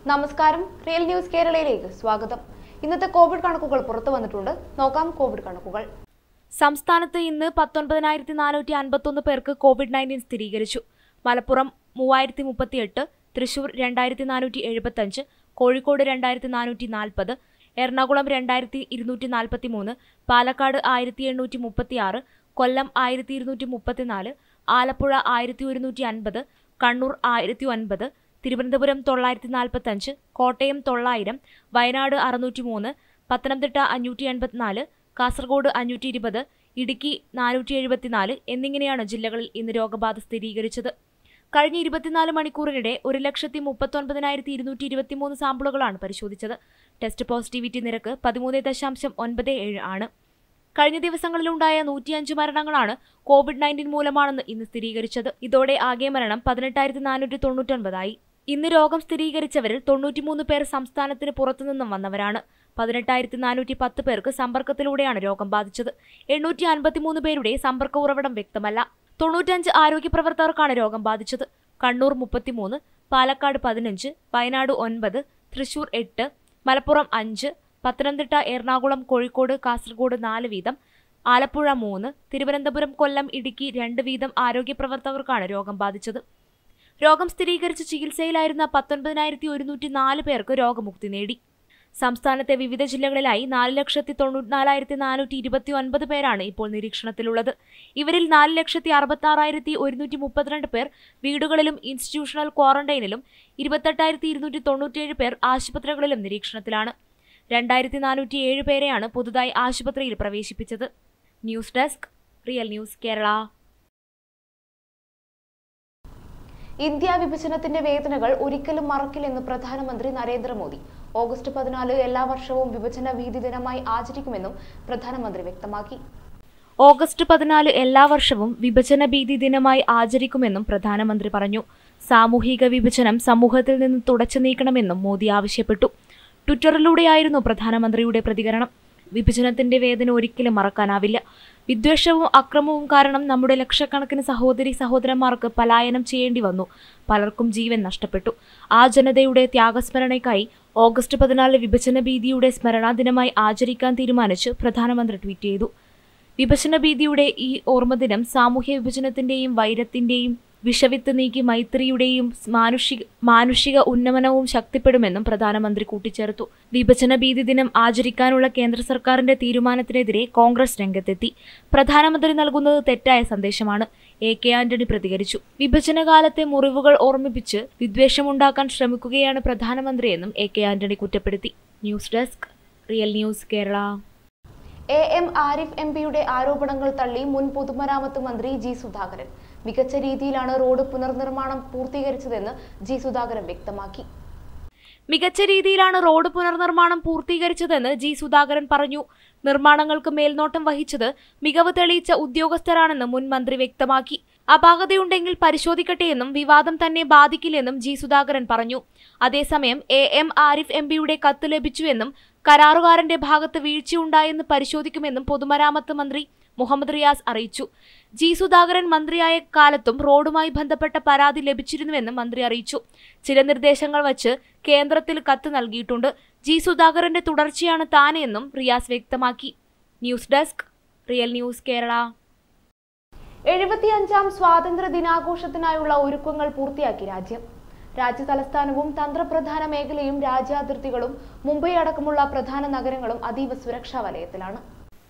നമസ്കാരം real news കേരളയിലേക്ക് സ്വാഗതം ഇന്നത്തെ കോവിഡ് കണക്കുകൾ പുറത്തു വന്നിട്ടുണ്ട് നോക്കാം കോവിഡ് കണക്കുകൾ സംസ്ഥാനത്ത് ഇന്ന് പത്തൊൻപതിനായിരത്തി നാനൂറ്റി അൻപത്തൊന്ന് പേർക്ക് കോവിഡ് നയൻറ്റീൻ സ്ഥിരീകരിച്ചു മലപ്പുറം മൂവായിരത്തി മുപ്പത്തിയെട്ട് തൃശൂർ രണ്ടായിരത്തി നാനൂറ്റി എഴുപത്തഞ്ച് കോഴിക്കോട് രണ്ടായിരത്തി നാനൂറ്റി നാൽപ്പത് എറണാകുളം രണ്ടായിരത്തി ഇരുന്നൂറ്റി നാൽപ്പത്തി മൂന്ന് പാലക്കാട് ആയിരത്തി എണ്ണൂറ്റി മുപ്പത്തിയാറ് കൊല്ലം ആയിരത്തി ഇരുന്നൂറ്റി മുപ്പത്തിനാല് ആലപ്പുഴ ആയിരത്തി ഒരുന്നൂറ്റി അൻപത് കണ്ണൂർ ആയിരത്തി ഒൻപത് തിരുവനന്തപുരം തൊള്ളായിരത്തി നാൽപ്പത്തഞ്ച് കോട്ടയം തൊള്ളായിരം വയനാട് അറുന്നൂറ്റി മൂന്ന് പത്തനംതിട്ട അഞ്ഞൂറ്റി എൺപത്തിനാല് കാസർഗോഡ് അഞ്ഞൂറ്റി ഇരുപത് ഇടുക്കി നാനൂറ്റി എഴുപത്തിനാല് എന്നിങ്ങനെയാണ് ജില്ലകളിൽ ഇന്ന് രോഗബാധ സ്ഥിരീകരിച്ചത് കഴിഞ്ഞ ഇരുപത്തിനാല് മണിക്കൂറിനിടെ ഒരു ലക്ഷത്തി മുപ്പത്തൊൻപതിനായിരത്തി ഇരുന്നൂറ്റി ഇരുപത്തിമൂന്ന് സാമ്പിളുകളാണ് പരിശോധിച്ചത് ടെസ്റ്റ് പോസിറ്റിവിറ്റി നിരക്ക് പതിമൂന്ന് ദശാംശം ഒൻപത് ഏഴ് ആണ് കഴിഞ്ഞ ദിവസങ്ങളിലുണ്ടായ നൂറ്റിയഞ്ച് മരണങ്ങളാണ് കോവിഡ് നയൻറ്റീൻ മൂലമാണെന്ന് ഇന്ന് സ്ഥിരീകരിച്ചത് ഇതോടെ ആകെ മരണം പതിനെട്ടായിരത്തി നാനൂറ്റി തൊണ്ണൂറ്റൊൻപതായി ഇന്ന് രോഗം സ്ഥിരീകരിച്ചവരിൽ തൊണ്ണൂറ്റിമൂന്ന് പേർ സംസ്ഥാനത്തിന് പുറത്തുനിന്നും വന്നവരാണ് പതിനെട്ടായിരത്തി നാനൂറ്റി പത്ത് പേർക്ക് സമ്പർക്കത്തിലൂടെയാണ് രോഗം ബാധിച്ചത് എണ്ണൂറ്റി അൻപത്തിമൂന്ന് പേരുടെ സമ്പർക്ക ഉറവിടം വ്യക്തമല്ല തൊണ്ണൂറ്റഞ്ച് ആരോഗ്യ പ്രവർത്തകർക്കാണ് രോഗം ബാധിച്ചത് കണ്ണൂർ മുപ്പത്തിമൂന്ന് പാലക്കാട് പതിനഞ്ച് വയനാട് ഒൻപത് തൃശൂർ എട്ട് മലപ്പുറം അഞ്ച് പത്തനംതിട്ട എറണാകുളം കോഴിക്കോട് കാസർഗോഡ് നാല് വീതം ആലപ്പുഴ മൂന്ന് തിരുവനന്തപുരം കൊല്ലം ഇടുക്കി രണ്ട് വീതം ആരോഗ്യ പ്രവർത്തകർക്കാണ് രോഗം ബാധിച്ചത് രോഗം സ്ഥിരീകരിച്ച് ചികിത്സയിലായിരുന്ന പത്തൊൻപതിനായിരത്തി ഒരുന്നൂറ്റി നാല് പേർക്ക് രോഗമുക്തി നേടി സംസ്ഥാനത്തെ വിവിധ ജില്ലകളിലായി നാല് ലക്ഷത്തി തൊണ്ണൂറ്റിനാലായിരത്തി നാനൂറ്റി ഇരുപത്തി ഒൻപത് പേരാണ് ഇപ്പോൾ നിരീക്ഷണത്തിലുള്ളത് ഇവരിൽ നാല് ലക്ഷത്തി അറുപത്തി ആറായിരത്തി ഒരുന്നൂറ്റി മുപ്പത്തിരണ്ട് പേർ വീടുകളിലും ഇൻസ്റ്റിറ്റ്യൂഷണൽ ക്വാറന്റൈനിലും ഇരുപത്തെട്ടായിരത്തി ഇരുന്നൂറ്റി തൊണ്ണൂറ്റിയേഴ് പേർ ആശുപത്രികളിലും നിരീക്ഷണത്തിലാണ് രണ്ടായിരത്തി നാനൂറ്റി ഏഴ് പേരെയാണ് പുതുതായി ആശുപത്രിയിൽ പ്രവേശിപ്പിച്ചത് news desk real news Kerala India വിഭജനത്തിന്റെ വേദനകൾ ഒരിക്കലും മറക്കില്ലെന്ന് പ്രധാനമന്ത്രി നരേന്ദ്രമോദി ഓഗസ്റ്റ് പതിനാല് എല്ലാ വർഷവും വിഭജന ഭീതി ദിനമായി ആചരിക്കുമെന്നും പ്രധാനമന്ത്രി വ്യക്തമാക്കി ഓഗസ്റ്റ് പതിനാല് എല്ലാ വർഷവും വിഭജന ഭീതി ദിനമായി ആചരിക്കുമെന്നും പ്രധാനമന്ത്രി പറഞ്ഞു സാമൂഹിക വിഭജനം സമൂഹത്തിൽ നിന്ന് തുടച്ചു നീക്കണമെന്നും മോദി ആവശ്യപ്പെട്ടു ട്വിറ്ററിലൂടെയായിരുന്നു പ്രധാനമന്ത്രിയുടെ പ്രതികരണം വിഭജനത്തിന്റെ വേദന ഒരിക്കലും മറക്കാനാവില്ല വിദ്വേഷവും അക്രമവും കാരണം നമ്മുടെ ലക്ഷക്കണക്കിന് സഹോദരി സഹോദരന്മാർക്ക് പലായനം ചെയ്യേണ്ടി വന്നു പലർക്കും ജീവൻ നഷ്ടപ്പെട്ടു ആ ജനതയുടെ ത്യാഗസ്മരണയ്ക്കായി ഓഗസ്റ്റ് പതിനാല് വിഭജന ഭീതിയുടെ സ്മരണാ ദിനമായി ആചരിക്കാൻ തീരുമാനിച്ച് പ്രധാനമന്ത്രി ട്വീറ്റ് ചെയ്തു വിഭജന ഭീതിയുടെ ഈ ഓർമ്മദിനം സാമൂഹ്യ വിഭജനത്തിന്റെയും വൈരത്തിന്റെയും വിഷവിത്ത് നീക്കി മൈത്രിയുടെയും മാനുഷിക മാനുഷിക ഉന്നമനവും ശക്തിപ്പെടുമെന്നും പ്രധാനമന്ത്രി കൂട്ടിച്ചേർത്തു വിഭജന ഭീതി ദിനം ആചരിക്കാനുള്ള കേന്ദ്ര സർക്കാരിന്റെ തീരുമാനത്തിനെതിരെ കോൺഗ്രസ് രംഗത്തെത്തി പ്രധാനമന്ത്രി നൽകുന്നത് തെറ്റായ സന്ദേശമാണ് എ കെ ആന്റണി പ്രതികരിച്ചു വിഭജനകാലത്തെ മുറിവുകൾ ഓർമ്മിപ്പിച്ച് വിദ്വേഷമുണ്ടാക്കാൻ ശ്രമിക്കുകയാണ് പ്രധാനമന്ത്രിയെന്നും എ കെ ആന്റണി കുറ്റപ്പെടുത്തി news desk real news Kerala A M Arif M പിയുടെ ആരോപണങ്ങൾ തള്ളി മുൻ പൊതുമരാമത്ത് മന്ത്രി ജി സുധാകരൻ മികച്ച രീതിയിലാണ് റോഡ് പുനർനിർമ്മാണം പൂർത്തീകരിച്ചതെന്ന് ജി സുധാകരൻ വ്യക്തമാക്കി മികച്ച രീതിയിലാണ് റോഡ് പുനർനിർമ്മാണം പൂർത്തീകരിച്ചതെന്ന് ജി സുധാകരൻ പറഞ്ഞു നിർമ്മാണങ്ങൾക്ക് മേൽനോട്ടം വഹിച്ചത് മികവ് തെളിയിച്ച ഉദ്യോഗസ്ഥരാണെന്ന് മുൻ മന്ത്രി വ്യക്തമാക്കി അപാകതയുണ്ടെങ്കിൽ പരിശോധിക്കട്ടെയെന്നും വിവാദം തന്നെ ബാധിക്കില്ലെന്നും ജി സുധാകരൻ പറഞ്ഞു അതേസമയം എ എം ആരിഫ് എം പിയുടെ കത്ത് ലഭിച്ചുവെന്നും കരാറുകാരന്റെ ഭാഗത്ത് വീഴ്ചയുണ്ടായെന്ന് പരിശോധിക്കുമെന്നും പൊതുമരാമത്ത് മന്ത്രി മുഹമ്മദ് റിയാസ് അറിയിച്ചു ജി സുധാകരൻ മന്ത്രിയായ കാലത്തും റോഡുമായി ബന്ധപ്പെട്ട പരാതി ലഭിച്ചിരുന്നുവെന്നും മന്ത്രി അറിയിച്ചു ചില നിർദ്ദേശങ്ങൾ വച്ച് കേന്ദ്രത്തിൽ കത്ത് നൽകിയിട്ടുണ്ട് ജി സുധാകരന്റെ തുടർച്ചയാണ് താനെന്നും റിയാസ് വ്യക്തമാക്കി news desk real news Kerala എഴുപത്തിയഞ്ചാം സ്വാതന്ത്ര്യ ദിനാഘോഷത്തിനായുള്ള ഒരുക്കങ്ങൾ പൂർത്തിയാക്കി രാജ്യം രാജ്യ തലസ്ഥാനവും തന്ത്രപ്രധാന മേഖലയും രാജ്യാതിർത്തികളും മുംബൈ അടക്കമുള്ള പ്രധാന നഗരങ്ങളും അതീവ സുരക്ഷാ വലയത്തിലാണ്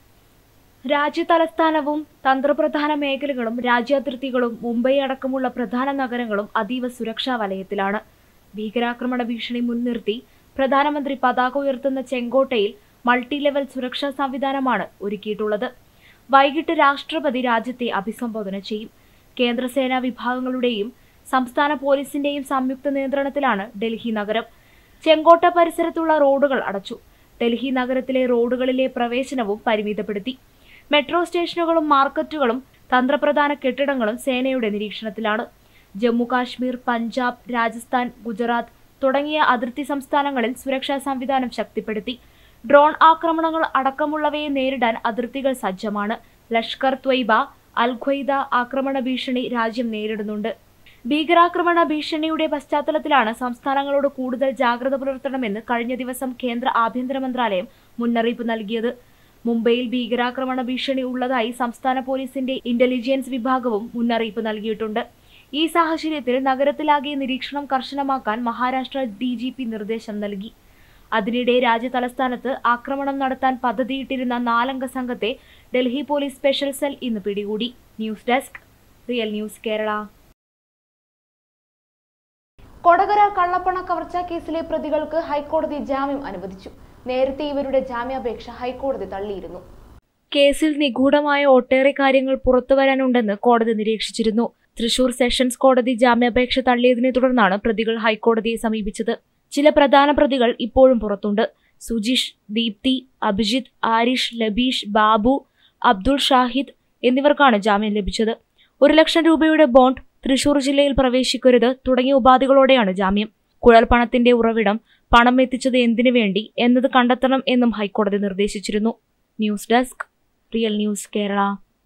രാജ്യ തലസ്ഥാനവും തന്ത്രപ്രധാന മേഖലകളും രാജ്യാതിർത്തികളും മുംബൈ അടക്കമുള്ള പ്രധാന നഗരങ്ങളും അതീവ സുരക്ഷാ വലയത്തിലാണ് ഭീകരാക്രമണ ഭീഷണി മുൻനിർത്തി പ്രധാനമന്ത്രി പതാക ഉയർത്തുന്ന ചെങ്കോട്ടയിൽ മൾട്ടി ലെവൽ സുരക്ഷാ സംവിധാനമാണ് ഒരുക്കിയിട്ടുള്ളത് വൈകിട്ട് രാഷ്ട്രപതി രാജ്യത്തെ അഭിസംബോധന ചെയ്യും കേന്ദ്രസേനാ വിഭാഗങ്ങളുടെയും സംസ്ഥാന പോലീസിന്റെയും സംയുക്ത നിയന്ത്രണത്തിലാണ് ഡൽഹി നഗരം ചെങ്കോട്ട പരിസരത്തുള്ള റോഡുകൾ അടച്ചു ഡൽഹി നഗരത്തിലെ റോഡുകളിലെ പ്രവേശനവും പരിമിതപ്പെടുത്തി മെട്രോ സ്റ്റേഷനുകളും മാർക്കറ്റുകളും തന്ത്രപ്രധാന കെട്ടിടങ്ങളും സേനയുടെ നിരീക്ഷണത്തിലാണ് ജമ്മു കാശ്മീർ പഞ്ചാബ് രാജസ്ഥാൻ ഗുജറാത്ത് തുടങ്ങിയ അതിർത്തി സംസ്ഥാനങ്ങളിൽ സുരക്ഷാ സംവിധാനം ശക്തിപ്പെടുത്തി ഡ്രോൺ ആക്രമണങ്ങൾ അടക്കമുള്ളവയെ നേരിടാൻ അതിർത്തികൾ സജ്ജമാണ് ലഷ്കർ ത്വയ്ബ അൽ ഖ്വയ്ദ ആക്രമണ ഭീഷണി രാജ്യം നേരിടുന്നുണ്ട് ഭീകരാക്രമണ ഭീഷണിയുടെ പശ്ചാത്തലത്തിലാണ് സംസ്ഥാനങ്ങളോട് കൂടുതൽ ജാഗ്രത പുലർത്തണമെന്ന് കഴിഞ്ഞ ദിവസം കേന്ദ്ര ആഭ്യന്തര മന്ത്രാലയം മുന്നറിയിപ്പ് നൽകിയത് മുംബൈയിൽ ഭീകരാക്രമണ ഭീഷണി ഉള്ളതായി സംസ്ഥാന പോലീസിന്റെ ഇന്റലിജൻസ് വിഭാഗവും മുന്നറിയിപ്പ് നൽകിയിട്ടുണ്ട് ഈ സാഹചര്യത്തിൽ നഗരത്തിലാകെ നിരീക്ഷണം കർശനമാക്കാൻ മഹാരാഷ്ട്ര ഡി ജി പി നിർദ്ദേശം നൽകി അതിനിടെ രാജ്യ തലസ്ഥാനത്ത് ആക്രമണം നടത്താൻ പദ്ധതിയിട്ടിരുന്ന നാലംഗ സംഘത്തെ ഡൽഹി പോലീസ് സ്പെഷ്യൽ സെൽ ഇന്ന് പിടികൂടി news desk real news Kerala Kodakara കള്ളപ്പണ കവർച്ചാ കേസിലെ പ്രതികൾക്ക് ഹൈക്കോടതി ജാമ്യം അനുവദിച്ചു നേരത്തെ ഇവരുടെ ജാമ്യാപേക്ഷ ഹൈക്കോടതി തള്ളിയിരുന്നു കേസിൽ നിഗൂഢമായ ഒട്ടേറെ കാര്യങ്ങൾ പുറത്തുവരാനുണ്ടെന്ന് കോടതി നിരീക്ഷിച്ചിരുന്നു തൃശൂർ സെഷൻസ് കോടതി ജാമ്യാപേക്ഷ തള്ളിയതിനെ തുടർന്നാണ് പ്രതികൾ ഹൈക്കോടതിയെ സമീപിച്ചത് ചില പ്രധാന പ്രതികൾ ഇപ്പോഴും പുറത്തുണ്ട് സുജിഷ് ദീപ്തി അഭിജിത്ത് ആരിഷ് ലബീഷ് ബാബു അബ്ദുൾ ഷാഹിദ് എന്നിവർക്കാണ് ജാമ്യം ലഭിച്ചത് ഒരു ലക്ഷം രൂപയുടെ ബോണ്ട് തൃശൂർ ജില്ലയിൽ പ്രവേശിക്കരുത് തുടങ്ങിയ ഉപാധികളോടെയാണ് ജാമ്യം കുഴൽപ്പണത്തിന്റെ ഉറവിടം പണം എത്തിച്ചത് എന്തിനു വേണ്ടി എന്നത് കണ്ടെത്തണം എന്നും ഹൈക്കോടതി നിർദ്ദേശിച്ചിരുന്നു news desk real news Kerala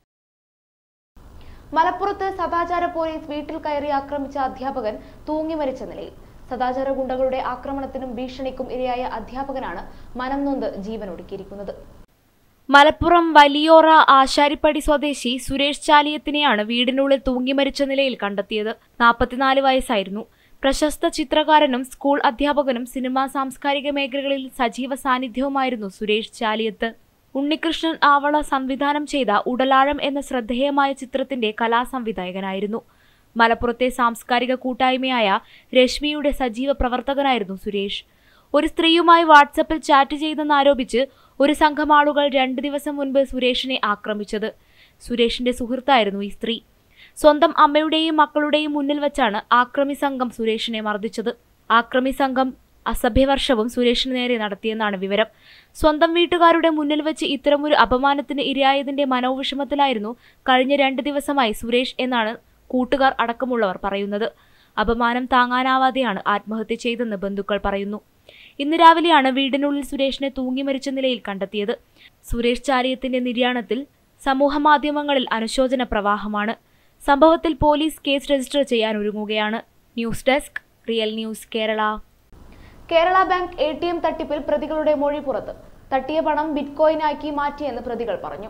മലപ്പുറത്ത് സദാചാര പോലീസ് വീട്ടിൽ കയറി ആക്രമിച്ച അധ്യാപകൻ തൂങ്ങി മരിച്ച നിലയിൽ സദാചാര ഗുണ്ടകളുടെ ആക്രമണത്തിനും ഭീഷണിക്കും ഇരയായ അധ്യാപകനാണ് മനം നൊന്ത് ജീവനൊടുക്കിയിരിക്കുന്നത് മലപ്പുറം വലിയോറ ആശാരിപ്പടി സ്വദേശി സുരേഷ് ചാലിയത്തിനെയാണ് വീടിനുള്ളിൽ തൂങ്ങി മരിച്ച നിലയിൽ കണ്ടെത്തിയത് നാൽപ്പത്തിനാല് വയസ്സായിരുന്നു പ്രശസ്ത ചിത്രകാരനും സ്കൂൾ അധ്യാപകനും സിനിമാ സാംസ്കാരിക മേഖലകളിൽ സജീവ സാന്നിധ്യവുമായിരുന്നു സുരേഷ് ചാലിയത്ത് ഉണ്ണികൃഷ്ണൻ ആവള സംവിധാനം ചെയ്ത ഉടലാഴം എന്ന ശ്രദ്ധേയമായ ചിത്രത്തിന്റെ കലാസംവിധായകനായിരുന്നു മലപ്പുറത്തെ സാംസ്കാരിക കൂട്ടായ്മയായ രശ്മിയുടെ സജീവ പ്രവർത്തകനായിരുന്നു സുരേഷ് ഒരു സ്ത്രീയുമായി വാട്സപ്പിൽ ചാറ്റ് ചെയ്തെന്നാരോപിച്ച് ഒരു സംഘം ആളുകൾ രണ്ട് ദിവസം മുൻപ് സുരേഷിനെ ആക്രമിച്ചത് സുരേഷിന്റെ സുഹൃത്തായിരുന്നു ഈ സ്ത്രീ സ്വന്തം അമ്മയുടെയും മക്കളുടെയും മുന്നിൽ വെച്ചാണ് ആക്രമി സംഘം സുരേഷിനെ മർദ്ദിച്ചത് ആക്രമി സംഘം അസഭ്യവർഷവും സുരേഷിന് നേരെ നടത്തിയെന്നാണ് വിവരം സ്വന്തം വീട്ടുകാരുടെ മുന്നിൽ വെച്ച് ഇത്തരമൊരു അപമാനത്തിന് ഇരയായതിന്റെ മനോവിഷമത്തിലായിരുന്നു കഴിഞ്ഞ രണ്ട് ദിവസമായി സുരേഷ് എന്നാണ് കൂട്ടുകാർ അടക്കമുള്ളവർ പറയുന്നത് അപമാനം താങ്ങാനാവാതെയാണ് ആത്മഹത്യ ചെയ്തെന്ന് ബന്ധുക്കൾ പറയുന്നു ഇന്ന് രാവിലെയാണ് വീടിനുള്ളിൽ സുരേഷിനെ തൂങ്ങി മരിച്ച നിലയിൽ കണ്ടെത്തിയത് സുരേഷ് ചാരിയത്തിന്റെ നിര്യാണത്തിൽ സമൂഹമാധ്യമങ്ങളിൽ അനുശോചന പ്രവാഹമാണ് സംഭവത്തിൽ പോലീസ് കേസ് രജിസ്റ്റർ ചെയ്യാൻ ഒരുങ്ങുകയാണ് news desk real news Kerala Kerala bank A T M തട്ടിപ്പിൽ പ്രതികളുടെ മൊഴി പുറത്ത് തട്ടിയ പണം ബിറ്റ്കോയിനാക്കി മാറ്റിയെന്ന് പ്രതികൾ പറഞ്ഞു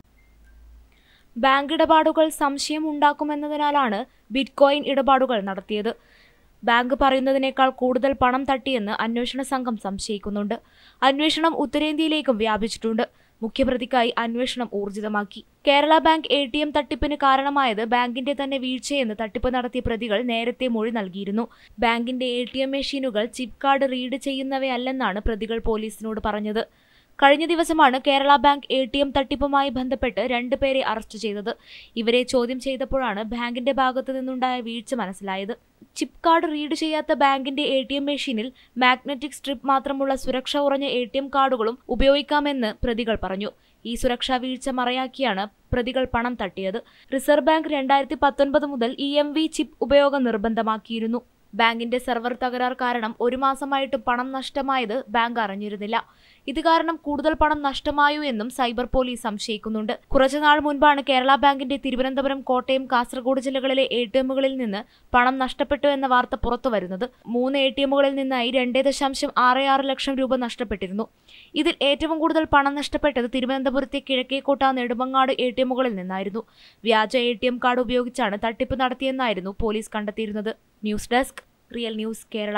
ബാങ്ക് ഇടപാടുകൾ സംശയം ഉണ്ടാക്കുമെന്നതിനാലാണ് ബിറ്റ്കോയിൻ ഇടപാടുകൾ നടത്തിയത് ബാങ്ക് പറയുന്നതിനേക്കാൾ കൂടുതൽ പണം തട്ടിയെന്ന് അന്വേഷണ സംഘം സംശയിക്കുന്നുണ്ട് അന്വേഷണം ഉത്തരേന്ത്യയിലേക്കും വ്യാപിച്ചിട്ടുണ്ട് മുഖ്യപ്രതിക്കായി അന്വേഷണം ഊർജിതമാക്കി Kerala bank A T M തട്ടിപ്പിന് കാരണമായത് ബാങ്കിന്റെ തന്നെ വീഴ്ചയെന്ന് തട്ടിപ്പ് നടത്തിയ പ്രതികൾ നേരത്തെ മൊഴി നൽകിയിരുന്നു ബാങ്കിന്റെ എ ടി എം മെഷീനുകൾ ചിപ്പ് കാർഡ് റീഡ് ചെയ്യുന്നവയല്ലെന്നാണ് പ്രതികൾ പോലീസിനോട് പറഞ്ഞത് കഴിഞ്ഞ ദിവസമാണ് Kerala bank A T M തട്ടിപ്പുമായി ബന്ധപ്പെട്ട് രണ്ടുപേരെ അറസ്റ്റ് ചെയ്തത് ഇവരെ ചോദ്യം ചെയ്തപ്പോഴാണ് ബാങ്കിന്റെ ഭാഗത്തു നിന്നുണ്ടായ വീഴ്ച മനസ്സിലായത് ചിപ്പ് കാർഡ് റീഡ് ചെയ്യാത്ത ബാങ്കിന്റെ എ ടി എം മെഷീനിൽ മാഗ്നറ്റിക് സ്ട്രിപ്പ് മാത്രമുള്ള സുരക്ഷ കുറഞ്ഞ എ ടി എം കാർഡുകളും ഉപയോഗിക്കാമെന്ന് പ്രതികൾ പറഞ്ഞു ഈ സുരക്ഷാ വീഴ്ച മറയാക്കിയാണ് പ്രതികൾ പണം തട്ടിയത് റിസർവ് ബാങ്ക് രണ്ടായിരത്തി പത്തൊൻപത് മുതൽ ഇ എം വി ചിപ്പ് ഉപയോഗം നിർബന്ധമാക്കിയിരുന്നു ബാങ്കിന്റെ സെർവർ തകരാർ കാരണം ഒരു മാസമായിട്ട് പണം നഷ്ടമായത് ബാങ്ക് അറിഞ്ഞിരുന്നില്ല ഇത് കാരണം കൂടുതൽ പണം നഷ്ടമായോ എന്നും സൈബർ പോലീസ് സംശയിക്കുന്നുണ്ട് കുറച്ചുനാൾ മുൻപാണ് കേരള ബാങ്കിന്റെ തിരുവനന്തപുരം കോട്ടയം കാസർഗോഡ് ജില്ലകളിലെ എ ടി എമ്മുകളിൽ നിന്ന് പണം നഷ്ടപ്പെട്ടു എന്ന വാർത്ത പുറത്തു വരുന്നത് മൂന്ന് എ ടി എമ്മുകളിൽ നിന്നായി രണ്ടേ ദശാംശം ആറ് ആറ് ലക്ഷം രൂപ നഷ്ടപ്പെട്ടിരുന്നു ഇതിൽ ഏറ്റവും കൂടുതൽ പണം നഷ്ടപ്പെട്ടത് തിരുവനന്തപുരത്തെ കിഴക്കേക്കോട്ട നെടുമങ്ങാട് എ ടി എമ്മുകളിൽ നിന്നായിരുന്നു വ്യാജ എ ടി എം കാർഡ് ഉപയോഗിച്ചാണ് തട്ടിപ്പ് നടത്തിയെന്നായിരുന്നു പോലീസ് കണ്ടെത്തിയിരുന്നത് news desk real news Kerala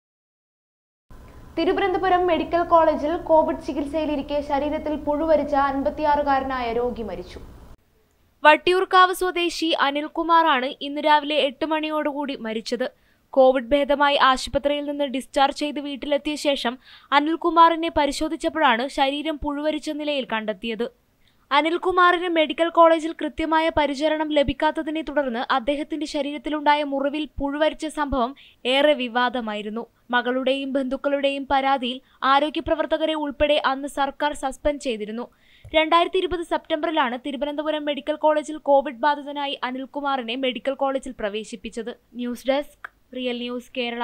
Thiruvananthapuram medical കോളേജിൽ കോവിഡ് ചികിത്സയിലിരിക്കെ ശരീരത്തിൽ പുഴുവരിച്ച അൻപത്തിയാറുകാരനായ രോഗി മരിച്ചു വട്ടിയൂർക്കാവ് സ്വദേശി അനിൽകുമാറാണ് ഇന്ന് രാവിലെ എട്ട് മണിയോടുകൂടി മരിച്ചത് കോവിഡ് ഭേദമായി ആശുപത്രിയിൽ നിന്ന് ഡിസ്ചാർജ് ചെയ്ത് വീട്ടിലെത്തിയ ശേഷം അനിൽകുമാറിനെ പരിശോധിച്ചപ്പോഴാണ് ശരീരം പുഴുവരിച്ച നിലയിൽ കണ്ടെത്തിയത് അനിൽകുമാറിന് മെഡിക്കൽ കോളേജിൽ കൃത്യമായ പരിചരണം ലഭിക്കാത്തതിനെ തുടർന്ന് അദ്ദേഹത്തിന്റെ ശരീരത്തിലുണ്ടായ മുറിവിൽ പുഴുവരിച്ച സംഭവം ഏറെ വിവാദമായിരുന്നു മകളുടെയും ബന്ധുക്കളുടെയും പരാതിയിൽ ആരോഗ്യപ്രവർത്തകരെ ഉൾപ്പെടെ അന്ന് സർക്കാർ സസ്പെൻഡ് ചെയ്തിരുന്നു രണ്ടായിരത്തി ഇരുപത് സെപ്റ്റംബറിലാണ് തിരുവനന്തപുരം മെഡിക്കൽ കോളേജിൽ കോവിഡ് ബാധിതനായി അനിൽകുമാറിനെ മെഡിക്കൽ കോളേജിൽ പ്രവേശിപ്പിച്ചത് news desk real news Kerala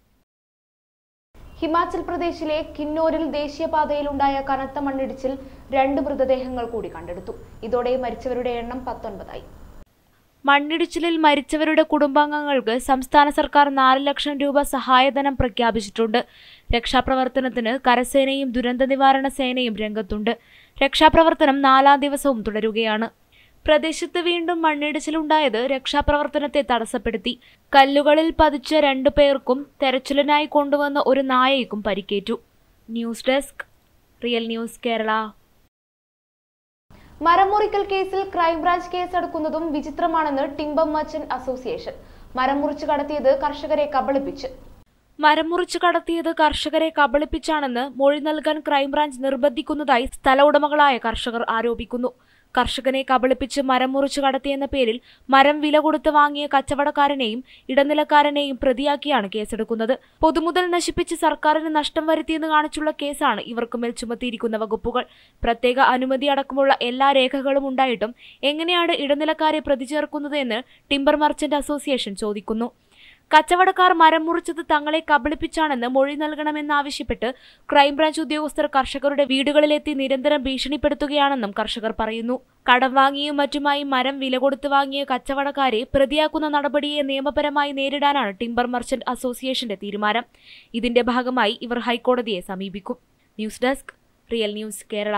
Himachal പ്രദേശിലെ കിന്നോരിൽ ദേശീയപാതയിലുണ്ടായ കനത്ത മണ്ണിടിച്ചിൽ രണ്ട് മൃതദേഹങ്ങൾ കൂടി കണ്ടെടുത്തു ഇതോടെ മരിച്ചവരുടെ എണ്ണം പത്തൊൻപതായി മണ്ണിടിച്ചിലിൽ മരിച്ചവരുടെ കുടുംബാംഗങ്ങൾക്ക് സംസ്ഥാന സർക്കാർ നാല് ലക്ഷം രൂപ സഹായധനം പ്രഖ്യാപിച്ചിട്ടുണ്ട് രക്ഷാപ്രവർത്തനത്തിന് കരസേനയും ദുരന്ത നിവാരണ സേനയും രംഗത്തുണ്ട് രക്ഷാപ്രവർത്തനം നാലാം ദിവസവും തുടരുകയാണ് പ്രദേശത്ത് വീണ്ടും മണ്ണിടിച്ചിലുണ്ടായത് രക്ഷാപ്രവർത്തനത്തെ തടസ്സപ്പെടുത്തി കല്ലുകളിൽ പതിച്ച രണ്ടു പേർക്കും തെരച്ചിലിനായി കൊണ്ടുവന്ന ഒരു നായയ്ക്കും പരിക്കേറ്റു news desk real news Kerala മരമുറിക്കൽ കേസിൽ ക്രൈംബ്രാഞ്ച് കേസെടുക്കുന്നതും വിചിത്രമാണെന്ന് ടിംബർ മർച്ചന്റ് അസോസിയേഷൻ മരം മുറിച്ചു കടത്തിയത് കർഷകരെ കബളിപ്പിച്ച് മരം മുറിച്ചു കടത്തിയത് കർഷകരെ കബളിപ്പിച്ചാണെന്ന് മൊഴി നൽകാൻ ക്രൈംബ്രാഞ്ച് നിർബന്ധിക്കുന്നതായി സ്ഥല ഉടമകളായ കർഷകർ ആരോപിക്കുന്നു കർഷകനെ കബളിപ്പിച്ച് മരം മുറിച്ചു കടത്തിയെന്ന പേരിൽ മരം വില കൊടുത്ത് വാങ്ങിയ കച്ചവടക്കാരനെയും ഇടനിലക്കാരനെയും പ്രതിയാക്കിയാണ് കേസെടുക്കുന്നത് പൊതുമുതൽ നശിപ്പിച്ച് സർക്കാരിന് നഷ്ടം വരുത്തിയെന്ന് കാണിച്ചുള്ള കേസാണ് ഇവർക്കുമേൽ ചുമത്തിയിരിക്കുന്ന വകുപ്പുകൾ പ്രത്യേക അനുമതി അടക്കമുള്ള എല്ലാ രേഖകളും ഉണ്ടായിട്ടും എങ്ങനെയാണ് ഇടനിലക്കാരെ പ്രതി ചേർക്കുന്നത് എന്ന് ടിംബർ മർച്ചന്റ് അസോസിയേഷൻ ചോദിക്കുന്നു കച്ചവടക്കാർ മരം മുറിച്ചത് തങ്ങളെ കബളിപ്പിച്ചാണെന്ന് മൊഴി നൽകണമെന്നാവശ്യപ്പെട്ട് ക്രൈംബ്രാഞ്ച് ഉദ്യോഗസ്ഥർ കർഷകരുടെ വീടുകളിലെത്തി നിരന്തരം ഭീഷണിപ്പെടുത്തുകയാണെന്നും കർഷകർ പറയുന്നു കടം വാങ്ങിയും മറ്റുമായി മരം വില കൊടുത്ത് വാങ്ങിയ കച്ചവടക്കാരെ പ്രതിയാക്കുന്ന നടപടിയെ നിയമപരമായി നേരിടാനാണ് ടിംബർ മർച്ചന്റ് അസോസിയേഷന്റെ തീരുമാനം ഇതിന്റെ ഭാഗമായി ഇവർ ഹൈക്കോടതിയെ സമീപിക്കും news desk real news Kerala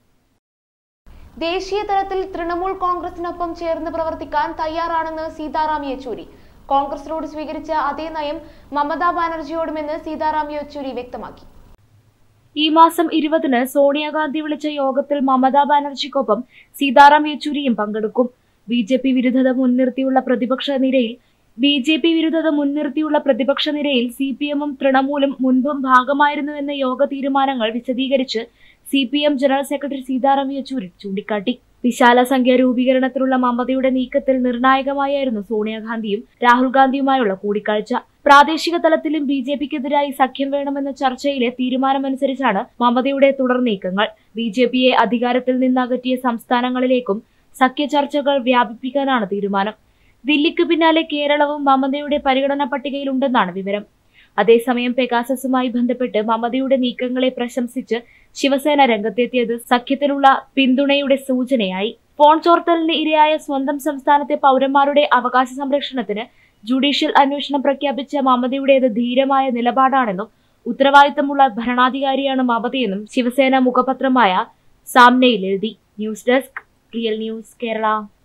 ദേശീയ തലത്തിൽ തൃണമൂൽ കോൺഗ്രസിനൊപ്പം ചേർന്ന് പ്രവർത്തിക്കാൻ തയ്യാറാണെന്ന് സീതാറാം യെച്ചൂരി കോൺഗ്രസിനോട് സ്വീകരിച്ച അതേ നയം മമതാ ബാനർജിയോടുമെന്ന് സീതാറാം യെച്ചൂരി വ്യക്തമാക്കി ഈ മാസം ഇരുപതിന് സോണിയാഗാന്ധി വിളിച്ച യോഗത്തിൽ മമതാ ബാനർജിക്കൊപ്പം സീതാറാം യെച്ചൂരിയും പങ്കെടുക്കും ബി ജെ പി വിരുദ്ധത മുൻനിർത്തിയുള്ള പ്രതിപക്ഷ നിരയിൽ ബി ജെ പി വിരുദ്ധത മുൻനിർത്തിയുള്ള പ്രതിപക്ഷ നിരയിൽ സി പി എമ്മും തൃണമൂലും മുൻപും ഭാഗമായിരുന്നുവെന്ന യോഗ തീരുമാനങ്ങൾ വിശദീകരിച്ച് C P M general secretary Sitaram Yechury ചൂണ്ടിക്കാട്ടി വിശാല സംഖ്യ രൂപീകരണത്തിലുള്ള മമതയുടെ നീക്കത്തിൽ നിർണായകമായിരുന്നു സോണിയാഗാന്ധിയും രാഹുൽ ഗാന്ധിയുമായുള്ള കൂടിക്കാഴ്ച പ്രാദേശിക തലത്തിലും ബി ജെ പിക്കെതിരായി സഖ്യം വേണമെന്ന ചർച്ചയിലെ തീരുമാനമനുസരിച്ചാണ് മമതയുടെ തുടർ നീക്കങ്ങൾ ബി ജെ പിയെ അധികാരത്തിൽ നിന്നകറ്റിയ സംസ്ഥാനങ്ങളിലേക്കും സഖ്യ ചർച്ചകൾ വ്യാപിപ്പിക്കാനാണ് തീരുമാനം ദില്ലിക്ക് പിന്നാലെ കേരളവും മമതയുടെ പരിഗണന പട്ടികയിലുണ്ടെന്നാണ് വിവരം അതേസമയം പെഗാസസുമായി ബന്ധപ്പെട്ട് മമതയുടെ നീക്കങ്ങളെ പ്രശംസിച്ച് ശിവസേന രംഗത്തെത്തിയത് സഖ്യത്തിലുള്ള പിന്തുണയുടെ സൂചനയായി ഫോൺ ചോർത്തലിന് ഇരയായ സ്വന്തം സംസ്ഥാനത്തെ പൗരന്മാരുടെ അവകാശ സംരക്ഷണത്തിന് ജുഡീഷ്യൽ അന്വേഷണം പ്രഖ്യാപിച്ച മമതയുടേത് ധീരമായ നിലപാടാണെന്നും ഉത്തരവാദിത്തമുള്ള ഭരണാധികാരിയാണ് മമതയെന്നും ശിവസേന മുഖപത്രമായ സാമ്നയിൽ എഴുതി news desk real news Kerala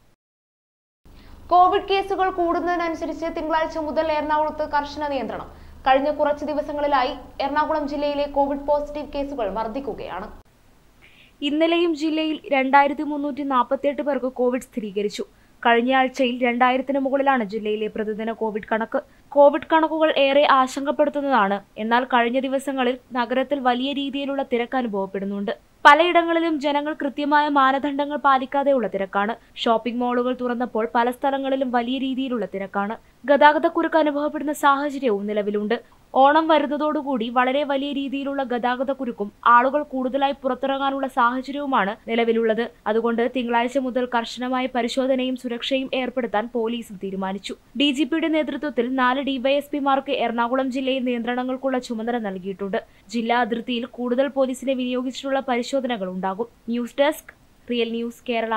Covid കേസുകൾ കൂടുന്നതിനനുസരിച്ച് തിങ്കളാഴ്ച മുതൽ എറണാകുളത്ത് കർശന നിയന്ത്രണം കഴിഞ്ഞ കുറച്ച് ദിവസങ്ങളിലായി എറണാകുളം ജില്ലയിലെ കോവിഡ് പോസിറ്റീവ് കേസുകൾ വർദ്ധിക്കുകയാണ് ഇന്നലെയും ജില്ലയിൽ രണ്ടായിരത്തി മുന്നൂറ്റി നാൽപ്പത്തിയെട്ട് പേർക്ക് കോവിഡ് സ്ഥിരീകരിച്ചു കഴിഞ്ഞ ആഴ്ചയിൽ രണ്ടായിരത്തിന് മുകളിലാണ് ജില്ലയിലെ പ്രതിദിന കോവിഡ് കണക്ക് കോവിഡ് കണക്കുകൾ ഏറെ ആശങ്കപ്പെടുത്തുന്നതാണ് എന്നാൽ കഴിഞ്ഞ ദിവസങ്ങളിൽ നഗരത്തിൽ വലിയ രീതിയിലുള്ള തിരക്ക് അനുഭവപ്പെടുന്നുണ്ട് പലയിടങ്ങളിലും ജനങ്ങൾ കൃത്യമായ മാനദണ്ഡങ്ങൾ പാലിക്കാതെയുള്ള തിരക്കാണ് ഷോപ്പിംഗ് മാളുകൾ തുറന്നപ്പോൾ പല സ്ഥലങ്ങളിലും വലിയ രീതിയിലുള്ള തിരക്കാണ് ഗതാഗതക്കുരുക്ക് അനുഭവപ്പെടുന്ന സാഹചര്യവും നിലവിലുണ്ട് ഓണം വരുന്നതോടുകൂടി വളരെ വലിയ രീതിയിലുള്ള ഗതാഗതക്കുരുക്കും ആളുകൾ കൂടുതലായി പുറത്തിറങ്ങാനുള്ള സാഹചര്യവുമാണ് നിലവിലുള്ളത് അതുകൊണ്ട് തിങ്കളാഴ്ച മുതൽ കർശനമായ പരിശോധനയും സുരക്ഷയും ഏർപ്പെടുത്താൻ പോലീസും തീരുമാനിച്ചു ഡി ജി പിയുടെ നേതൃത്വത്തിൽ നാല് ഡിവൈഎസ്പിമാർക്ക് എറണാകുളം ജില്ലയിൽ നിയന്ത്രണങ്ങൾക്കുള്ള ചുമതല നൽകിയിട്ടുണ്ട് ജില്ലാ അതിർത്തിയിൽ കൂടുതൽ പോലീസിനെ വിനിയോഗിച്ചിട്ടുള്ള പരിശോധനകൾ ഉണ്ടാകും news desk real news Kerala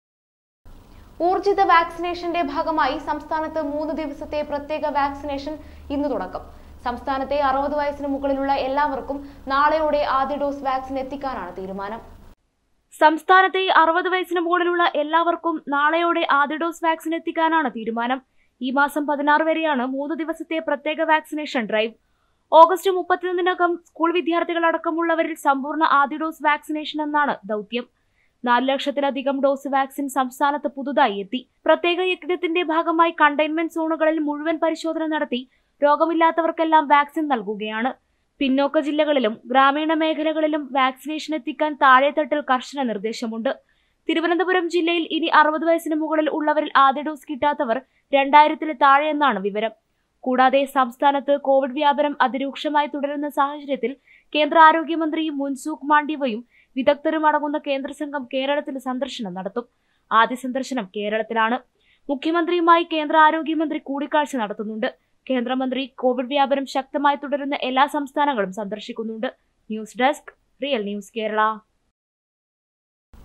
ഊർജിത വാക്സിനേഷന്റെ ഭാഗമായി സംസ്ഥാനത്ത് മൂന്ന് ദിവസത്തെ പ്രത്യേക വാക്സിനേഷൻ ഇന്ന് തുടക്കം സംസ്ഥാനത്തെ അറുപത് വയസ്സിന് മുകളിലുള്ള എല്ലാവർക്കും നാളെയോടെ ആദ്യ ഡോസ് വാക്സിൻ എത്തിക്കാനാണ് തീരുമാനം സംസ്ഥാനത്തെ അറുപത് വയസ്സിന് മുകളിലുള്ള എല്ലാവർക്കും നാളെയോടെ ആദ്യ ഡോസ് വാക്സിൻ എത്തിക്കാനാണ് തീരുമാനം ഈ മാസം പതിനാറ് വരെയാണ് മൂന്ന് ദിവസത്തെ പ്രത്യേക വാക്സിനേഷൻ ഡ്രൈവ് ഓഗസ്റ്റ് മുപ്പത്തിയൊന്നിനകം സ്കൂൾ വിദ്യാർത്ഥികളടക്കമുള്ളവരിൽ സമ്പൂർണ്ണ ആദ്യ ഡോസ് വാക്സിനേഷൻ എന്നാണ് ദൗത്യം നാല് ലക്ഷത്തിലധികം ഡോസ് വാക്സിൻ സംസ്ഥാനത്ത് പുതുതായി എത്തി പ്രത്യേക യജ്ഞത്തിന്റെ ഭാഗമായി കണ്ടെയ്ൻമെന്റ് സോണുകളിൽ മുഴുവൻ പരിശോധന നടത്തി രോഗമില്ലാത്തവർക്കെല്ലാം വാക്സിൻ നൽകുകയാണ് പിന്നോക്ക ജില്ലകളിലും ഗ്രാമീണ മേഖലകളിലും വാക്സിനേഷൻ എത്തിക്കാൻ താഴെത്തട്ടിൽ കർശന നിർദ്ദേശമുണ്ട് തിരുവനന്തപുരം ജില്ലയിൽ ഇനി അറുപത് വയസ്സിന് മുകളിൽ ഉള്ളവരിൽ ആദ്യ ഡോസ് കിട്ടാത്തവർ രണ്ടായിരത്തിന് താഴെ എന്നാണ് വിവരം കൂടാതെ സംസ്ഥാനത്ത് കോവിഡ് വ്യാപനം അതിരൂക്ഷമായി തുടരുന്ന സാഹചര്യത്തിൽ കേന്ദ്ര ആരോഗ്യമന്ത്രി മുൻസൂഖ് മാണ്ഡ്യവയും വിദഗ്ധരും അടങ്ങുന്ന കേന്ദ്ര സംഘം കേരളത്തിൽ സന്ദർശനം നടത്തും ആദ്യ സന്ദർശനം കേരളത്തിലാണ് മുഖ്യമന്ത്രിയുമായി കേന്ദ്ര ആരോഗ്യമന്ത്രി കൂടിക്കാഴ്ച നടത്തുന്നുണ്ട് കേന്ദ്രമന്ത്രി കോവിഡ് വ്യാപനം ശക്തമായി തുടരുന്ന എല്ലാ സംസ്ഥാനങ്ങളും സന്ദർശിക്കുന്നുണ്ട് news desk real news Kerala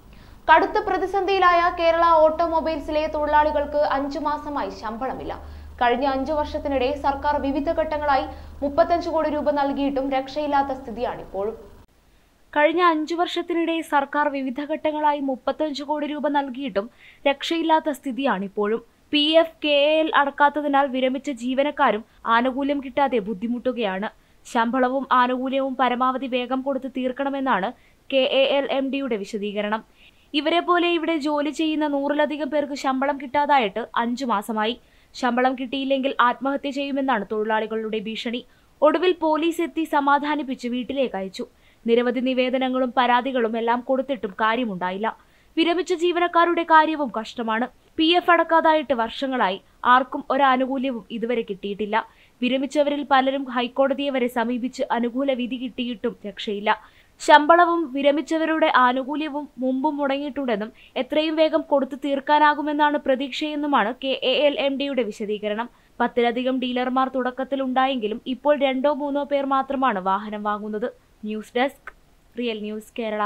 കടുത്ത പ്രതിസന്ധിയിലായ കേരള ഓട്ടോമൊബൈൽസിലെ തൊഴിലാളികൾക്ക് അഞ്ചു മാസമായി ശമ്പളമില്ല കഴിഞ്ഞ അഞ്ചു വർഷത്തിനിടെ സർക്കാർ വിവിധ ഘട്ടങ്ങളായി മുപ്പത്തഞ്ച് കോടി രൂപ നൽകിയിട്ടും രക്ഷയില്ലാത്ത സ്ഥിതിയാണിപ്പോഴും കഴിഞ്ഞ അഞ്ചു വർഷത്തിനിടെ സർക്കാർ വിവിധ ഘട്ടങ്ങളായി മുപ്പത്തഞ്ച് കോടി രൂപ നൽകിയിട്ടും രക്ഷയില്ലാത്ത സ്ഥിതിയാണിപ്പോഴും പി എഫ് കെ എൽ അടക്കാത്തതിനാൽ വിരമിച്ച ജീവനക്കാരും ആനുകൂല്യം കിട്ടാതെ ബുദ്ധിമുട്ടുകയാണ് ശമ്പളവും ആനുകൂല്യവും പരമാവധി വേഗം കൊടുത്ത് തീർക്കണമെന്നാണ് കെ എ എൽ എം ഡിയുടെ വിശദീകരണം ഇവരെ പോലെ ഇവിടെ ജോലി ചെയ്യുന്ന നൂറിലധികം പേർക്ക് ശമ്പളം കിട്ടാതായിട്ട് അഞ്ചു മാസമായി ശമ്പളം കിട്ടിയില്ലെങ്കിൽ ആത്മഹത്യ ചെയ്യുമെന്നാണ് തൊഴിലാളികളുടെ ഭീഷണി ഒടുവിൽ പോലീസ് എത്തി സമാധാനിപ്പിച്ച് വീട്ടിലേക്ക് അയച്ചു നിരവധി നിവേദനങ്ങളും പരാതികളും എല്ലാം കൊടുത്തിട്ടും കാര്യമുണ്ടായില്ല വിരമിച്ച ജീവനക്കാരുടെ കാര്യവും കഷ്ടമാണ് പി എഫ് അടക്കാതായിട്ട് വർഷങ്ങളായി ആർക്കും ഒരാനുകൂല്യവും ഇതുവരെ കിട്ടിയിട്ടില്ല വിരമിച്ചവരിൽ പലരും ഹൈക്കോടതിയെ വരെ സമീപിച്ച് അനുകൂല വിധി കിട്ടിയിട്ടും രക്ഷയില്ല ശമ്പളവും വിരമിച്ചവരുടെ ആനുകൂല്യവും മുമ്പും മുടങ്ങിയിട്ടുണ്ടെന്നും എത്രയും വേഗം കൊടുത്തു തീർക്കാനാകുമെന്നാണ് പ്രതീക്ഷയെന്നുമാണ് കെ എ എൽ എം ഡിയുടെ വിശദീകരണം പത്തിലധികം ഡീലർമാർ തുടക്കത്തിൽ ഉണ്ടായെങ്കിലും ഇപ്പോൾ രണ്ടോ മൂന്നോ പേർ മാത്രമാണ് വാഹനം വാങ്ങുന്നത് news desk real news Kerala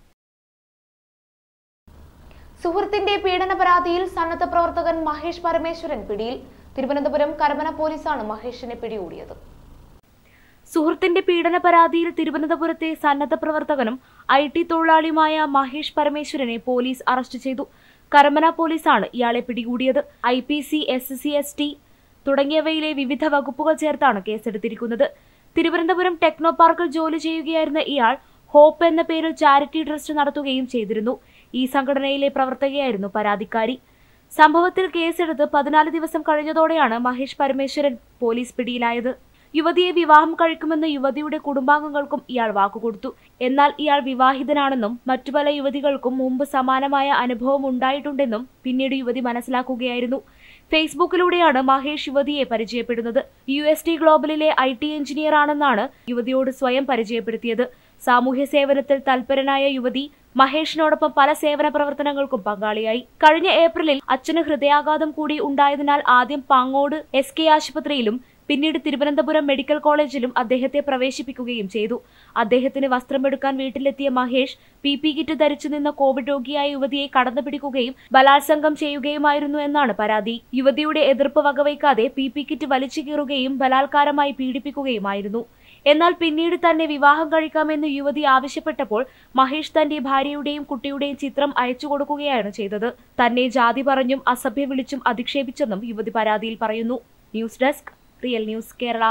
സുഹൃത്തിന്റെ പീഡന പരാതിയിൽ സന്നദ്ധ പ്രവർത്തകൻ മഹേഷ് പരമേശ്വരൻ പിടിയിൽ തിരുവനന്തപുരം കരമന പോലീസാണ് മഹേഷിനെ പിടികൂടിയത് സുഹൃത്തിന്റെ പീഡന പരാതിയിൽ തിരുവനന്തപുരത്തെ സന്നദ്ധ പ്രവർത്തകനും ഐ ടി തൊഴിലാളിയുമായ മഹേഷ് പരമേശ്വരനെ പോലീസ് അറസ്റ്റ് ചെയ്തു കരമന പോലീസാണ് ഇയാളെ പിടികൂടിയത് I P C S C S T തുടങ്ങിയവയിലെ വിവിധ വകുപ്പുകൾ ചേർത്താണ് കേസെടുത്തിരിക്കുന്നത് തിരുവനന്തപുരം ടെക്നോ പാർക്കിൽ ജോലി ചെയ്യുകയായിരുന്ന ഇയാൾ ഹോപ്പ് എന്ന പേരിൽ ചാരിറ്റി ട്രസ്റ്റ് നടത്തുകയും ചെയ്തിരുന്നു ഈ സംഘടനയിലെ പ്രവർത്തകയായിരുന്നു പരാതിക്കാരി സംഭവത്തിൽ കേസെടുത്ത് പതിനാല് ദിവസം കഴിഞ്ഞതോടെയാണ് മഹേഷ് പരമേശ്വരൻ പോലീസ് പിടിയിലായത് യുവതിയെ വിവാഹം കഴിക്കുമെന്ന് യുവതിയുടെ കുടുംബാംഗങ്ങൾക്കും ഇയാൾ വാക്കുകൊടുത്തു എന്നാൽ ഇയാൾ വിവാഹിതനാണെന്നും മറ്റു പല യുവതികൾക്കും മുമ്പ് സമാനമായ അനുഭവം ഉണ്ടായിട്ടുണ്ടെന്നും പിന്നീട് യുവതി മനസ്സിലാക്കുകയായിരുന്നു ഫേസ്ബുക്കിലൂടെയാണ് മഹേഷ് യുവതിയെ പരിചയപ്പെടുന്നത് യു എസ് ടി ഗ്ലോബലിലെ ഐ ടി എഞ്ചിനീയർ ആണെന്നാണ് യുവതിയോട് സ്വയം പരിചയപ്പെടുത്തിയത് സാമൂഹ്യ സേവനത്തിൽ തൽപരനായ യുവതി മഹേഷിനോടൊപ്പം പല സേവന പ്രവർത്തനങ്ങൾക്കും പങ്കാളിയായി കഴിഞ്ഞ ഏപ്രിലിൽ അച്ഛന് ഹൃദയാഘാതം കൂടി ഉണ്ടായതിനാൽ ആദ്യം പാങ്ങോട് എസ് കെ ആശുപത്രിയിലും പിന്നീട് തിരുവനന്തപുരം മെഡിക്കൽ കോളേജിലും അദ്ദേഹത്തെ പ്രവേശിപ്പിക്കുകയും ചെയ്തു അദ്ദേഹത്തിന് വസ്ത്രമെടുക്കാൻ വീട്ടിലെത്തിയ മഹേഷ് പി പി കിറ്റ് ധരിച്ചു നിന്ന കോവിഡ് രോഗിയായ യുവതിയെ കടന്നുപിടിക്കുകയും ബലാത്സംഗം ചെയ്യുകയുമായിരുന്നു എന്നാണ് പരാതി യുവതിയുടെ എതിർപ്പ് വകവയ്ക്കാതെ പി പി കിറ്റ് വലിച്ചു കീറുകയും ബലാത്കാരമായി പീഡിപ്പിക്കുകയുമായിരുന്നു എന്നാൽ പിന്നീട് തന്നെ വിവാഹം കഴിക്കാമെന്ന് യുവതി ആവശ്യപ്പെട്ടപ്പോൾ മഹേഷ് തന്റെ ഭാര്യയുടെയും കുട്ടിയുടെയും ചിത്രം അയച്ചു കൊടുക്കുകയാണ് ചെയ്തത് തന്നെ ജാതി പറഞ്ഞും അസഭ്യ വിളിച്ചും അധിക്ഷേപിച്ചെന്നും യുവതി പരാതിയിൽ പറയുന്നു news desk real news Kerala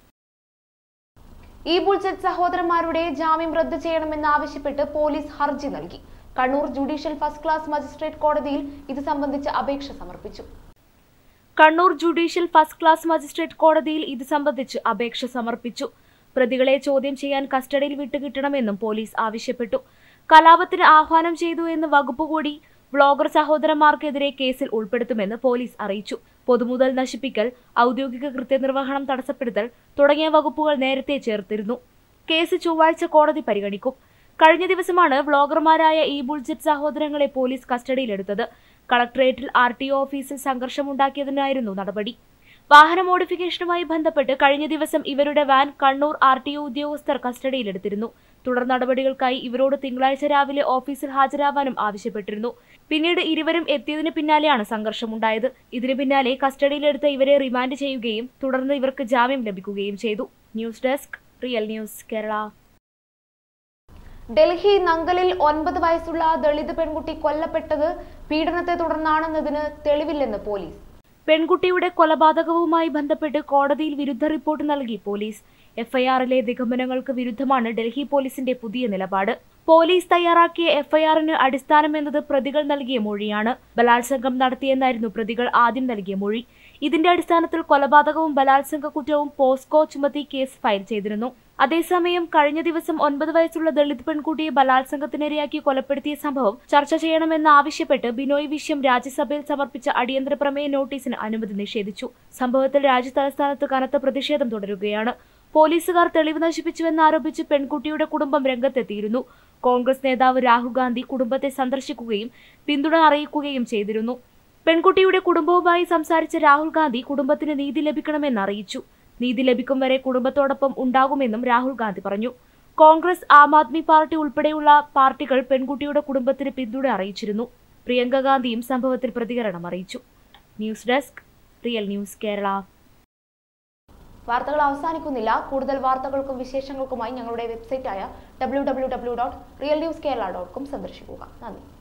E bull jet സഹോദരന്മാരുടെ ജാമ്യം റദ്ദു ചെയ്യണമെന്നാവശ്യപ്പെട്ട് പോലീസ് ഹർജി നൽകി Kannur judicial first class magistrate കോടതിയിൽ ഇത് സംബന്ധിച്ച് അപേക്ഷ സമർപ്പിച്ചു Kannur judicial first class magistrate കോടതിയിൽ ഇത് സംബന്ധിച്ച് അപേക്ഷ സമർപ്പിച്ചു പ്രതികളെ ചോദ്യം ചെയ്യാൻ കസ്റ്റഡിയിൽ വിട്ടുകിട്ടണമെന്നും പോലീസ് ആവശ്യപ്പെട്ടു കലാപത്തിന് ആഹ്വാനം ചെയ്തു എന്ന് വകുപ്പ് കൂടി വ്ളോഗർ സഹോദരന്മാർക്കെതിരെ കേസിൽ ഉൾപ്പെടുത്തുമെന്ന് പോലീസ് അറിയിച്ചു പൊതുമുതൽ നശിപ്പിക്കൽ ഔദ്യോഗിക കൃത്യനിർവഹണം തടസ്സപ്പെടുത്തൽ തുടങ്ങിയ വകുപ്പുകൾ നേരത്തെ ചേർത്തിരുന്നു കേസ് ചൊവ്വാഴ്ച കോടതി പരിഗണിക്കും കഴിഞ്ഞ ദിവസമാണ് വ്ളോഗർമാരായ ഈ ബുൾജറ്റ് സഹോദരങ്ങളെ പോലീസ് കസ്റ്റഡിയിലെടുത്തത് കളക്ടറേറ്റിൽ ആർ ടി ഒ ഓഫീസിൽ സംഘർഷമുണ്ടാക്കിയതിനായിരുന്നു നടപടി വാഹന മോഡിഫിക്കേഷനുമായി ബന്ധപ്പെട്ട് കഴിഞ്ഞ ദിവസം ഇവരുടെ van Kannur R T O ഉദ്യോഗസ്ഥർ കസ്റ്റഡിയിലെടുത്തിരുന്നു തുടർ നടപടികൾക്കായി ഇവരോട് തിങ്കളാഴ്ച രാവിലെ ഓഫീസിൽ ഹാജരാവാനും ആവശ്യപ്പെട്ടിരുന്നു പിന്നീട് ഇരുവരും എത്തിയതിന് പിന്നാലെയാണ് സംഘർഷമുണ്ടായത് ഇതിന് പിന്നാലെ കസ്റ്റഡിയിലെടുത്ത ഇവരെ റിമാൻഡ് ചെയ്യുകയും തുടർന്ന് ഇവർക്ക് ജാമ്യം ലഭിക്കുകയും ചെയ്തു news desk real news Kerala Delhi നങ്കലിൽ ഒൻപത് വയസ്സുള്ള ദളിത് പെൺകുട്ടി കൊല്ലപ്പെട്ടത് പീഡനത്തെ തുടർന്നാണെന്നതിന് തെളിവില്ലെന്ന് പോലീസ് പെൺകുട്ടിയുടെ കൊലപാതകവുമായി ബന്ധപ്പെട്ട് കോടതിയിൽ വിരുദ്ധ റിപ്പോർട്ട് നൽകി പോലീസ് എഫ്ഐആറിലെ നിഗമനങ്ങൾക്ക് വിരുദ്ധമാണ് ഡൽഹി പോലീസിന്റെ പുതിയ നിലപാട് പോലീസ് തയ്യാറാക്കിയ എഫ്ഐആറിന് അടിസ്ഥാനം എന്നത് പ്രതികൾ നൽകിയ മൊഴിയാണ് ബലാത്സംഗം നടത്തിയെന്നായിരുന്നു പ്രതികൾ ആദ്യം നൽകിയ മൊഴി ഇതിന്റെ അടിസ്ഥാനത്തിൽ കൊലപാതകവും ബലാത്സംഗ കുറ്റവും പോസ്കോ ചുമത്തി കേസ് ഫയൽ ചെയ്തിരുന്നു അതേസമയം കഴിഞ്ഞ ദിവസം ഒൻപത് വയസ്സുള്ള ദളിത് പെൺകുട്ടിയെ ബലാത്സംഗത്തിനിരയാക്കി കൊലപ്പെടുത്തിയ സംഭവം ചർച്ച ചെയ്യണമെന്ന് ആവശ്യപ്പെട്ട് ബിനോയ് വിശ്യം രാജ്യസഭയിൽ സമർപ്പിച്ച അടിയന്തര പ്രമേയ നോട്ടീസിന് അനുമതി നിഷേധിച്ചു സംഭവത്തിൽ രാജ്യതലസ്ഥാനത്ത് കനത്ത പ്രതിഷേധം തുടരുകയാണ് പോലീസുകാർ തെളിവ് നശിപ്പിച്ചുവെന്നാരോപിച്ച് പെൺകുട്ടിയുടെ കുടുംബം രംഗത്തെത്തിയിരുന്നു കോൺഗ്രസ് നേതാവ് രാഹുൽ ഗാന്ധി കുടുംബത്തെ സന്ദർശിക്കുകയും പിന്തുണ അറിയിക്കുകയും ചെയ്തിരുന്നു പെൺകുട്ടിയുടെ കുടുംബവുമായി സംസാരിച്ച രാഹുൽ ഗാന്ധി കുടുംബത്തിന് നീതി ലഭിക്കണമെന്ന് അറിയിച്ചു നീതി ലഭിക്കും വരെ കുടുംബത്തോടൊപ്പം ഉണ്ടാകുമെന്നും രാഹുൽ ഗാന്ധി പറഞ്ഞു കോൺഗ്രസ് ആം ആദ്മി പാർട്ടി ഉൾപ്പെടെയുള്ള പാർട്ടികൾ പെൺകുട്ടിയുടെ കുടുംബത്തിന് പിന്തുണ അറിയിച്ചിരുന്നു പ്രിയങ്ക ഗാന്ധിയും സംഭവത്തിൽ പ്രതികരണം അറിയിച്ചു news desk real news Kerala വാർത്തകൾ അവസാനിക്കുന്നില്ല കൂടുതൽ വാർത്തകൾക്കും വിശേഷങ്ങൾക്കുമായി ഞങ്ങളുടെ വെബ്സൈറ്റായ W W W dot real news Kerala dot com സന്ദർശിക്കുക നന്ദി